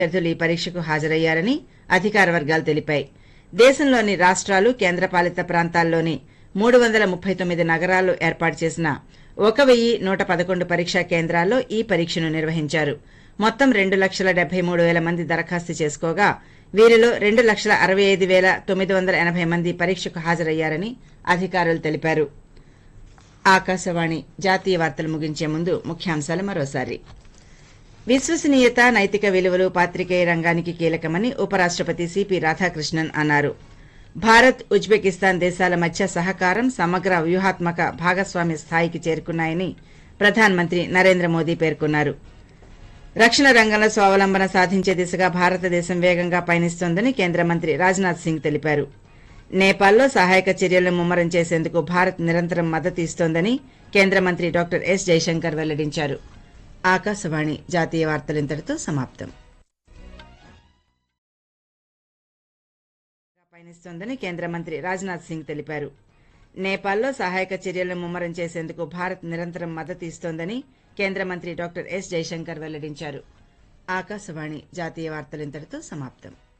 విద్యార్థులు ఈ పరీక్షకు హాజరయ్యారని అధికార వర్గాలు తెలిపాయి దేశంలోని రాష్ట్రాలు కేంద్రపాలిత ప్రాంతాల్లోని మూడు వందల ముప్పై తొమ్మిది నగరాల్లో ఏర్పాటు చేసిన ఒక వెయ్యి నూట పదకొండు పరీక్షా కేంద్రాల్లో ఈ పరీక్షను నిర్వహించారు మొత్తం రెండు లక్షల డెబ్బై మూడు వేల మంది దరఖాస్తు చేసుకోగా వీరిలో రెండు లక్షల అరవై ఐదు వేల తొమ్మిది వందల ఎనభై మంది పరీక్షకు హాజరయ్యారని అధికారులు తెలిపారు ఆకాశవాణి జాతీయ వార్తలు ముగించే ముందు ముఖ్యాంశాలు మరోసారి విశ్వసనీయత నైతిక విలువలు పాత్రికేయ రంగానికి కీలకమని ఉపరాష్టపతి సిపి రాధాకృష్ణన్ అన్నారు భారత్ ఉజ్బెకిస్తాన్ దేశాల మధ్య సహకారం సమగ్ర వ్యూహాత్మక భాగస్వామ్య స్థాయికి చేరుకున్నాయని ప్రధానమంత్రి నరేంద్ర మోదీ పేర్కొన్నారు రక్షణ రంగంలో స్వావలంబన సాధించే దిశగా భారతదేశం వేగంగా పయనిస్తోందని కేంద్ర మంత్రి రాజ్నాథ్ సింగ్ తెలిపారు నేపాల్లో సహాయక చర్యలను ముమ్మరం చేసేందుకు భారత్ నిరంతరం మద్దతు ఇస్తోందని కేంద్ర మంత్రి డాక్టర్ ఎస్ జైశంకర్ వెల్లడించారు ఆకాశవాణి జాతీయ వార్తలు ఇంతటితో సమాప్తం పయనిస్తోందని కేంద్ర మంత్రి రాజ్నాథ్ సింగ్ తెలిపారు నేపాల్లో సహాయక చర్యలను ముమ్మరం చేసేందుకు భారత్ నిరంతరం మద్దతు ఇస్తోందని కేంద్ర మంత్రి డాక్టర్ ఎస్ జైశంకర్ వెల్లడించారు ఆకాశవాణి జాతీయ వార్తలు ఇంతటితో సమాప్తం